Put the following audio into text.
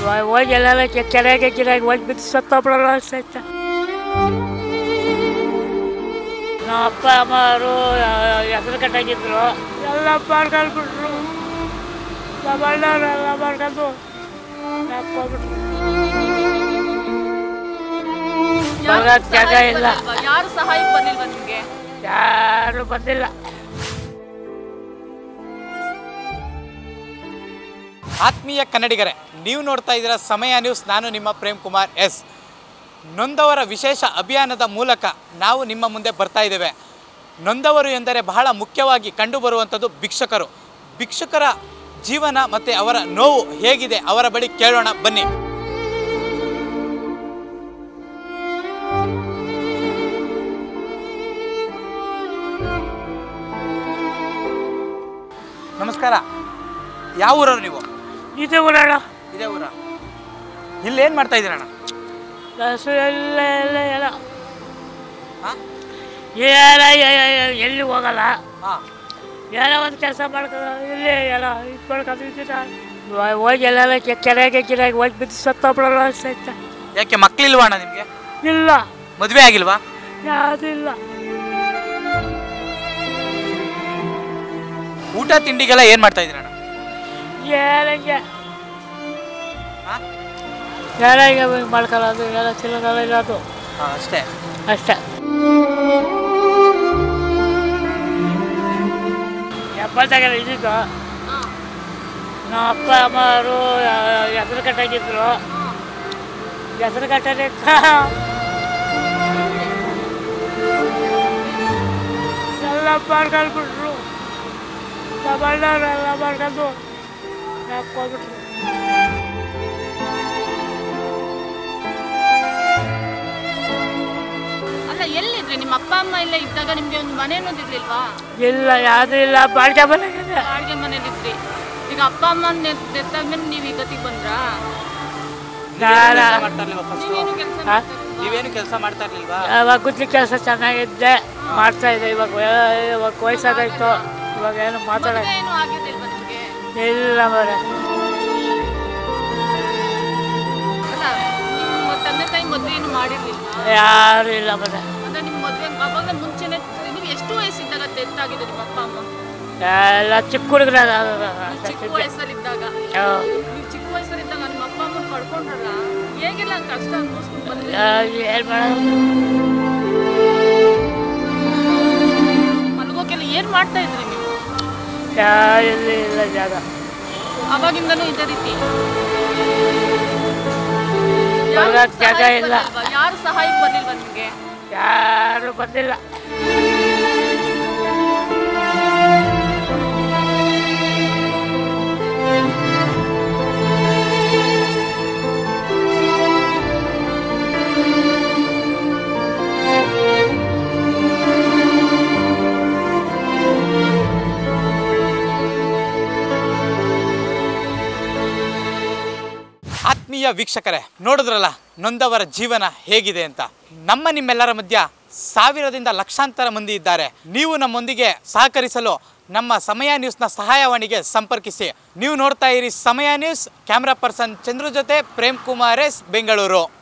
ಹೋಗಿ ಎಲ್ಲೆಲ್ಲ ಕೆರೆಗೆ ಗಿರಾಗಿ ಹೋಗಿ ಬಿದ್ದು ಸತ್ತೊಬ್ಳಲ್ಲ ಅನ್ಸೈತೆ ನಮ್ಮ ಅಪ್ಪ ಅಮ್ಮವರು ಹೆಸರು ಕಟ್ಟಾಗಿದ್ರು ಎಲ್ಲ ಮಾಡ್ಕೊಂಡ್ಬಿಟ್ರು ನಮ್ಮ ಅಣ್ಣವ್ರು ಎಲ್ಲ ಮಾಡ್ಕೊಂಡು ಹಾಕ್ಕೊಂಡ್ಬಿಟ್ರು ಬರೋಕ್ ಜಾಗ ಇಲ್ಲ ಯಾರು ಸಹಾಯಕ್ಕೆ ಬಂದಿಲ್ವಾ ನಿಮ್ಗೆ ಯಾರು ಬಂದಿಲ್ಲ ಆತ್ಮೀಯ ಕನ್ನಡಿಗರೇ ನೀವು ನೋಡ್ತಾ ಇದ್ದೀರಾ ಸಮಯ ನ್ಯೂಸ್ ನಾನು ನಿಮ್ಮ ಪ್ರೇಮ್ ಕುಮಾರ್ ಎಸ್ ನೊಂದವರ ವಿಶೇಷ ಅಭಿಯಾನದ ಮೂಲಕ ನಾವು ನಿಮ್ಮ ಮುಂದೆ ಬರ್ತಾ ಇದ್ದೇವೆ ನೊಂದವರು ಎಂದರೆ ಬಹಳ ಮುಖ್ಯವಾಗಿ ಕಂಡುಬರುವಂಥದ್ದು ಭಿಕ್ಷುಕರು ಭಿಕ್ಷುಕರ ಜೀವನ ಮತ್ತು ಅವರ ನೋವು ಹೇಗಿದೆ ಅವರ ಬಳಿ ಕೇಳೋಣ ಬನ್ನಿ ನಮಸ್ಕಾರ ಯಾವ ಊರವ್ರು ನೀವು ಇದು ಬಿಡೋಣ ಇದೇ ಊರ ಇಲ್ಲಿ ಏನು ಮಾಡ್ತಾ ಇದ್ದೀರಣ್ಣ ಹಸು ಎಲ್ಲ ಎಲ್ಲ ಎಲ್ಲ ಹಾಂ ಏನ ಎಲ್ಲಿ ಹೋಗಲ್ಲ ಹಾಂ ಏನೋ ಒಂದು ಕೆಲಸ ಮಾಡ್ಕೊಂಡು ಇಲ್ಲಿ ಎಲ್ಲ ಇದು ಮಾಡ್ಕೊಂಡು ಇದ್ದೀರ ಹೋಗಿ ಎಲ್ಲೆಲ್ಲ ಕೆರೆಗೆ ಗಿರಾಗಿ ಹೋಗಿ ಬಿದ್ದು ಸತ್ತೊಬ್ಳಲ್ಲ ಅನ್ಸೈತೆ ಯಾಕೆ ಮಕ್ಳಿಲ್ವಾ ಅಣ್ಣ ನಿಮಗೆ ಇಲ್ಲ ಮದುವೆ ಆಗಿಲ್ವಾ ಯಾವುದೂ ಇಲ್ಲ ಊಟ ತಿಂಡಿಗೆಲ್ಲ ಏನು ಮಾಡ್ತಾ ಇದ್ದೀರಣ್ಣ ಏನಂಗೆ ಹಾಂ ಎಲ್ಲ ಈಗ ಮಾಡ್ಕೊಳ್ಳೋದು ಎಲ್ಲ ತಿನ್ನೋದಲ್ಲ ಇರೋದು ಹಾಂ ಅಷ್ಟೇ ಅಷ್ಟೇ ಎಪ್ಪತ್ತಾಗೆಲ್ಲ ಇದ್ದಿದ್ದು ನಮ್ಮ ಅಪ್ಪ ಅಮ್ಮವರು ಹೆಸರು ಕಟ್ಟಾಗಿದ್ರು ಹೆಸರು ಕಟ್ಟದೆ ಎಲ್ಲ ಮಾಡ್ಕೊಂಡ್ಬಿಟ್ರು ನಮ್ಮ ಅಣ್ಣವ್ರು ಎಲ್ಲ ಮಾಡ್ಕೊಂಡು ಹಾಕ್ಕೊಂಡ್ಬಿಟ್ರು ಅಲ್ಲ ಎಲ್ಲಿದ್ರಿ ನಿಮ್ಮ ಅಪ್ಪ ಅಮ್ಮ ಎಲ್ಲ ಇದ್ದಾಗ ನಿಮ್ಗೆ ಒಂದು ಮನೆ ಅನ್ನೋದು ಇರ್ಲಿಲ್ವಾ ಇಲ್ಲ ಯಾವುದೂ ಇಲ್ಲ ಬಾಳ್ಕೆ ಮನೆಗಿದೆ ಬಾಡಿಗೆ ಮನೇಲಿದ್ರಿ ಈಗ ಅಪ್ಪ ಅಮ್ಮ ನೆತ್ತಾದ್ಮೇಲೆ ನೀವು ಈ ಗತಿಗೆ ಬಂದ್ರಾ ನಾನು ಮಾಡ್ತಾ ಇರ್ಲಿಲ್ವಾ ಫಸ್ಟ್ ನೀವೇನು ಕೆಲಸ ಹಾ? ನೀವೇನು ಕೆಲಸ ಮಾಡ್ತಾ ಇರ್ಲಿಲ್ವಾ ಅವಾಗ ಗುದ್ಲಿ ಕೆಲಸ ಚೆನ್ನಾಗಿದ್ದೆ ಮಾಡ್ತಾ ಇದ್ದೆ ಇವಾಗ ವಯ- ಇವಾಗ ವಯಸ್ಸಾಗಾಯ್ತು ಇವಾಗ ಏನು ಮಾತಾಡೋ ಏನು ಆಗಿರ್ಲಿಲ್ವಾ ನಿಮ್ಗೆ ಇಲ್ಲ ಮರೆ ಅಲ್ಲ ನಿಮ್ಮ ತಂದೆ ತಾಯಿ ಮದುವೆ ಏನು ಮಾಡಿರ್ಲಿಲ್ವಾ ಯಾರು ಇಲ್ಲ ಮರೆ ಅಂದ್ರೆ ನಿಮ್ಮ ಮದುವೆ ಅವಾಗ ಮುಂಚೆನೆ ನೀವು ಎಷ್ಟು ವಯಸ್ಸಿದ್ದಾಗ ಡೆತ್ ಆಗಿದೆ ನಿಮ್ಮ ಅಪ್ಪ ಅಮ್ಮ ಎಲ್ಲ ಚಿಕ್ಕ ಹುಡುಗರ ಚಿಕ್ಕ ವಯಸ್ಸಲ್ಲಿದ್ದಾಗ ನೀವು ಚಿಕ್ಕ ವಯಸ್ಸಲ್ಲಿದ್ದಾಗ ನಿಮ್ಮ ಅಪ್ಪ ಅಮ್ಮನ ಪಡ್ಕೊಂಡ್ರಲ್ಲ ಹೇಗೆಲ್ಲ ಕಷ್ಟ ಅನ್ಭವಿಸ್ಕೊಂಡು ಬಂದ್ರಿ ಏನು ಮಾಡೋದು ಮಲ್ಗೋಕೆಲ್ಲ ಏನ್ ಮಾಡ್ತಾ ಇದ್ರಿ ನೀವು ಯಾರು ಇಲ್ಲಿ ಇಲ್ಲ ಜಾಗ ಅವಾಗಿಂದನೂ ಇದೇ ರೀತಿ ಬರೋಕ್ ಜಾಗ ಇಲ್ಲ ಯಾರು ಸಹಾಯಕ್ಕೆ ಬಂದಿಲ್ವಾ ನಿಮ್ಗೆ ಯಾರು ಬಂದಿಲ್ಲ ಆತ್ಮೀಯ ವೀಕ್ಷಕರೇ ನೋಡಿದ್ರಲ್ಲ ನೊಂದವರ ಜೀವನ ಹೇಗಿದೆ ಅಂತ ನಮ್ಮ ನಿಮ್ಮೆಲ್ಲರ ಮಧ್ಯ ಸಾವಿರದಿಂದ ಲಕ್ಷಾಂತರ ಮಂದಿ ಇದ್ದಾರೆ ನೀವು ನಮ್ಮೊಂದಿಗೆ ಸಹಕರಿಸಲು ನಮ್ಮ ಸಮಯ ನ್ಯೂಸ್ನ ಸಹಾಯವಾಣಿಗೆ ಸಂಪರ್ಕಿಸಿ ನೀವು ನೋಡ್ತಾ ಇರಿ ಸಮಯ ನ್ಯೂಸ್ ಕ್ಯಾಮ್ರಾ ಪರ್ಸನ್ ಚಂದ್ರು ಜೊತೆ ಪ್ರೇಮ್ ಕುಮಾರ್ ಎಸ್ ಬೆಂಗಳೂರು